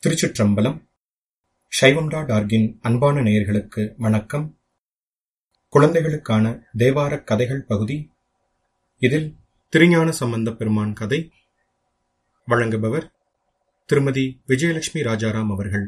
திருச்சிற்றம்பலம் சைவம்டா டார்கின் அன்பான நேயர்களுக்கு வணக்கம் குழந்தைகளுக்கான தேவாரக் கதைகள் பகுதி இதில் திருஞான சம்பந்த பெருமான் கதை வழங்குபவர் திருமதி விஜயலட்சுமி ராஜாராம் அவர்கள்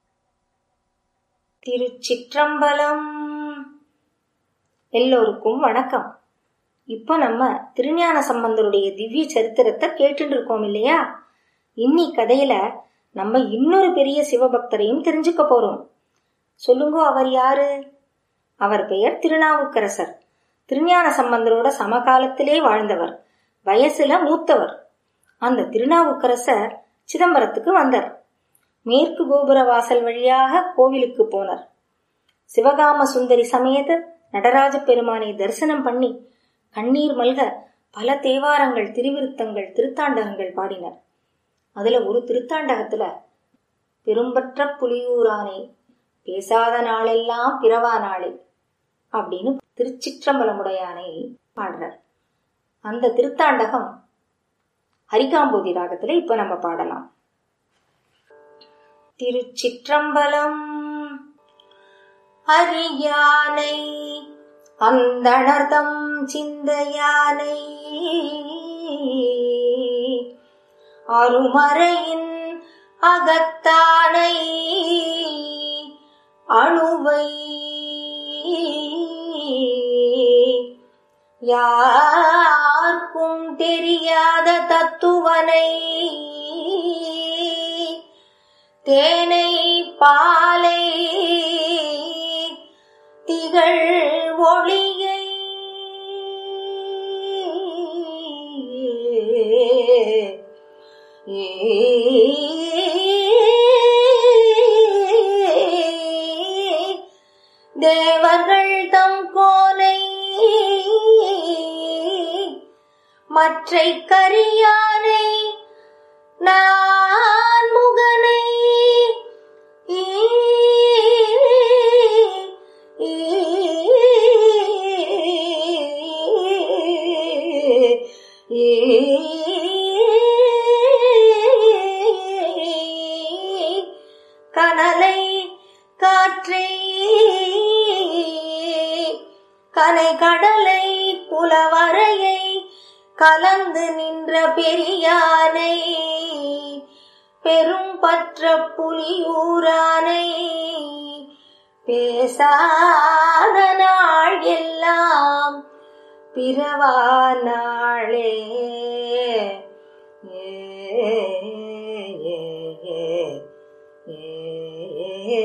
திருச்சிற்றம்பலம் எல்லோருக்கும் வணக்கம் இப்போ நம்ம திருஞான சம்பந்தருடைய திவ்ய சரித்திரத்தை கேட்டுட்டு இருக்கோம் இல்லையா இன்னி கதையில நம்ம இன்னொரு பெரிய சிவபக்தரையும் தெரிஞ்சுக்க போறோம் சொல்லுங்க அவர் யாரு அவர் பெயர் திருநாவுக்கரசர் திருஞான சம்பந்தரோட சமகாலத்திலே வாழ்ந்தவர் வயசுல மூத்தவர் அந்த திருநாவுக்கரசர் சிதம்பரத்துக்கு வந்தார் மேற்கு கோபுர வாசல் வழியாக கோவிலுக்கு போனார் சிவகாம சுந்தரி சமேத நடராஜ பெருமானை தரிசனம் பண்ணி கண்ணீர் மல்க பல தேவாரங்கள் திருவிருத்தங்கள் திருத்தாண்டகங்கள் பாடினர் அதுல ஒரு திருத்தாண்டகத்துல பெரும்பற்ற புலியூரானே பேசாத நாளெல்லாம் பிறவா நாளே அப்படின்னு திருச்சிற்றம்பலமுடையானை பாடுறார் அந்த திருத்தாண்டகம் ஹரிகாம்போதி ராகத்துல இப்ப நம்ம பாடலாம் திருச்சிற்றம்பலம் அரியானை அந்தணர்தம் சிந்தையானை அருமறையின் அகத்தானை அணுவை யாருக்கும் தெரியாத தத்துவனை தேனை பாலை திகழ் ஒளியை தேவர்கள் தம் கோலை மற்றை கரியானை நான் முகனை கனலை காற்றை கனை கடலை புலவரையை கலந்து நின்ற பெரியானை பெரும் பற்ற புலியூரானை பேசாத நாள் எல்லாம் பிறவா நாளே ஏ, ஏ, ஏ, ஏ.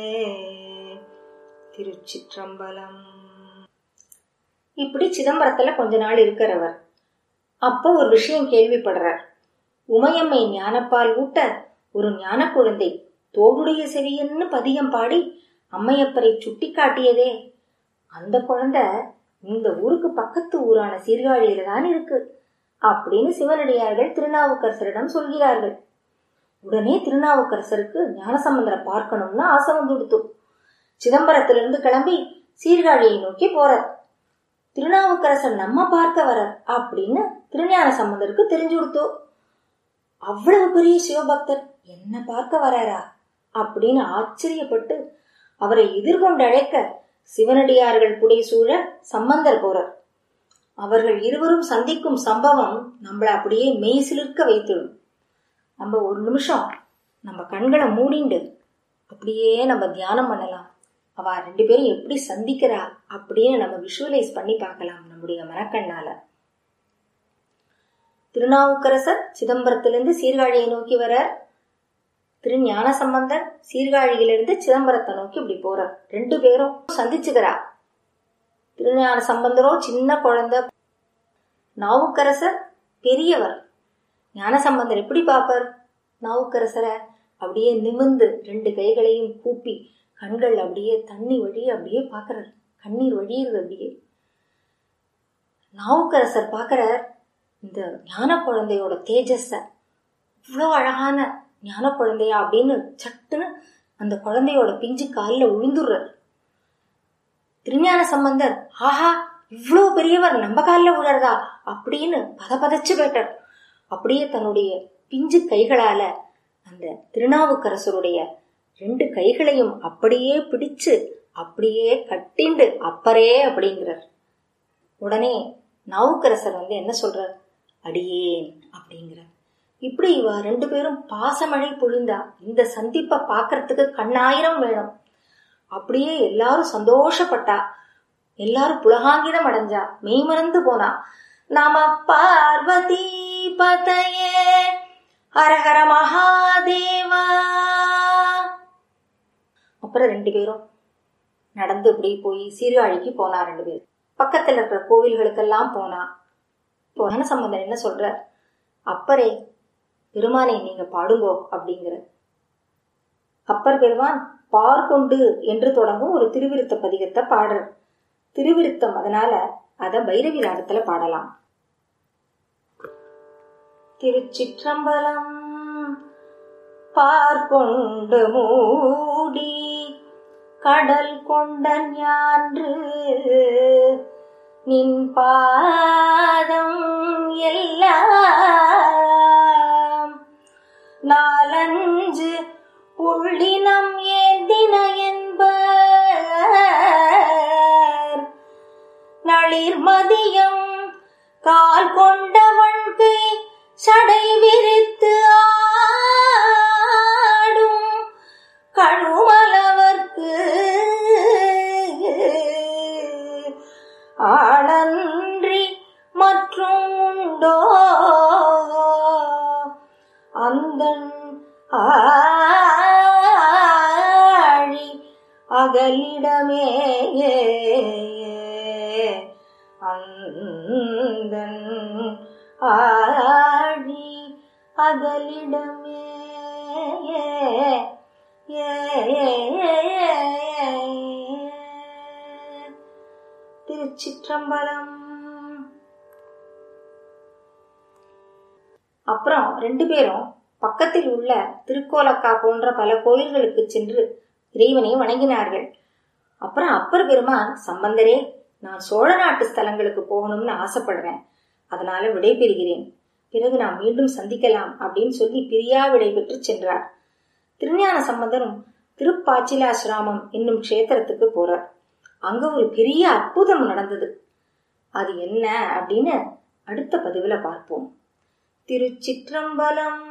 திருச்சிற்றம்பலம் இப்படி சிதம்பரத்துல கொஞ்ச நாள் இருக்கிறவர் அப்போ ஒரு விஷயம் கேள்விப்படுறார் உமையம்மை ஞானப்பால் ஊட்ட ஒரு ஞான குழந்தை தோடுடைய செவியன்னு பதியம் பாடி அம்மையப்பரை சுட்டி காட்டியதே அந்த குழந்தை இந்த ஊருக்கு பக்கத்து ஊரான சீர்காழியில தான் இருக்கு அப்படின்னு சிவனடியார்கள் திருநாவுக்கரசரிடம் சொல்கிறார்கள் உடனே திருநாவுக்கரசருக்கு ஞானசம்பந்தரை பார்க்கணும்னு ஆசை வந்துடுத்து சிதம்பரத்திலிருந்து கிளம்பி சீர்காழியை நோக்கி போறார் திருநாவுக்கரசர் நம்ம பார்க்க வரார் அப்படின்னு திருஞான சம்பந்தருக்கு தெரிஞ்சு கொடுத்தோ அவ்வளவு பெரிய சிவபக்தர் என்ன பார்க்க வராரா அப்படின்னு ஆச்சரியப்பட்டு அவரை எதிர்கொண்டு அழைக்க சிவனடியார்கள் புடைசூழ சம்பந்தர் போறார் அவர்கள் இருவரும் சந்திக்கும் சம்பவம் நம்மள அப்படியே மெய் சிலிர்க்க வைத்துடும் நம்ம ஒரு நிமிஷம் நம்ம கண்களை மூடிண்டு அப்படியே நம்ம தியானம் பண்ணலாம் அவ ரெண்டு பேரும் எப்படி சந்திக்கிறா அப்படின்னு நம்ம விஷுவலைஸ் பண்ணி பார்க்கலாம் நம்முடைய மனக்கண்ணால திருநாவுக்கரசர் சிதம்பரத்திலிருந்து சீர்காழியை நோக்கி வரார் திரு ஞான சம்பந்தர் சீர்காழியிலிருந்து சிதம்பரத்தை நோக்கி இப்படி போறார் ரெண்டு பேரும் சந்திச்சுக்கிறா திருஞான சம்பந்தரோ சின்ன குழந்தை நாவுக்கரசர் பெரியவர் ஞானசம்பந்தர் எப்படி பார்ப்பார் நாவுக்கரசரை அப்படியே நிமிர்ந்து ரெண்டு கைகளையும் கூப்பி கண்கள் அப்படியே தண்ணி வழிய அப்படியே பார்க்கறார் கண்ணீர் வழியுது அப்படியே நாவுக்கரசர் பார்க்கறார் இந்த ஞான குழந்தையோட தேஜஸ இவ்வளோ அழகான ஞான குழந்தையா அப்படின்னு சட்டுன்னு அந்த குழந்தையோட பிஞ்சு காலில் விழுந்துடுறார் திருஞான சம்பந்தர் ஆஹா இவ்வளோ பெரியவர் நம்ம காலில் விழறதா அப்படின்னு பத பதச்சு போயிட்டார் அப்படியே தன்னுடைய பிஞ்சு கைகளால அந்த திருநாவுக்கரசருடைய ரெண்டு கைகளையும் அப்படியே பிடிச்சு அப்படியே கட்டிண்டு அப்பரே அப்படிங்கிறார் உடனே நாவுக்கரசர் வந்து என்ன சொல்றார் அடியேன் அப்படிங்கிறார் இப்படி இவ ரெண்டு பேரும் பாசமழை பொழிந்தா இந்த சந்திப்பை பார்க்கறதுக்கு கண்ணாயிரம் வேணும் அப்படியே எல்லாரும் சந்தோஷப்பட்டா எல்லாரும் புலகாங்கிதம் அடைஞ்சா மெய்மறந்து போனா நம பார்வதி பதையே ஹரஹர மகாதேவா அப்புறம் ரெண்டு பேரும் நடந்து இப்படி போய் சீர்காழிக்கு போனா ரெண்டு பேரும் பக்கத்துல இருக்கிற கோவில்களுக்கெல்லாம் போனா இப்போ சம்பந்தம் என்ன சொல்ற அப்பரே பெருமானை நீங்க பாடுங்கோ அப்படிங்கிற அப்பர் பெருமான் பார்கொண்டு என்று தொடங்கும் ஒரு திருவிருத்த பதிகத்தை பாடுற திருவிருத்தம் அதனால அத பைரவி ராகத்துல பாடலாம் திருச்சிற்றம்பலம் பார்கொண்டு மூடி கடல் கொண்ட ஞான்று நின் பாதம் எல்லாம் நாலஞ்சு புள்ளினம் ஏந்தின என்பர் நளிர் மதியம் கால் கொண்டவன்கு சடை விரித்து ஆடும் கழுமலவர்க்கு ஆளன்றி மற்றும் உண்டோ அந்தன் ஆழி அகலிடமே அந்தன் ஆழி அகலிடமே திருச்சிற்றம்பலம் அப்புறம் ரெண்டு பேரும் பக்கத்தில் உள்ள திருக்கோலக்கா போன்ற பல கோயில்களுக்கு சென்று இறைவனை வணங்கினார்கள் அப்புறம் அப்பர் பெருமான் சம்பந்தரே நான் சோழ நாட்டு ஸ்தலங்களுக்கு போகணும்னு ஆசைப்படுறேன் அதனால விடைபெறுகிறேன் பிறகு நாம் மீண்டும் சந்திக்கலாம் அப்படின்னு சொல்லி பிரியா விடை பெற்று சென்றார் திருஞான சம்பந்தரும் திருப்பாச்சிலாசிராமம் என்னும் க்ஷேத்திரத்துக்கு போறார் அங்க ஒரு பெரிய அற்புதம் நடந்தது அது என்ன அப்படின்னு அடுத்த பதிவுல பார்ப்போம் திருச்சிற்றம்பலம்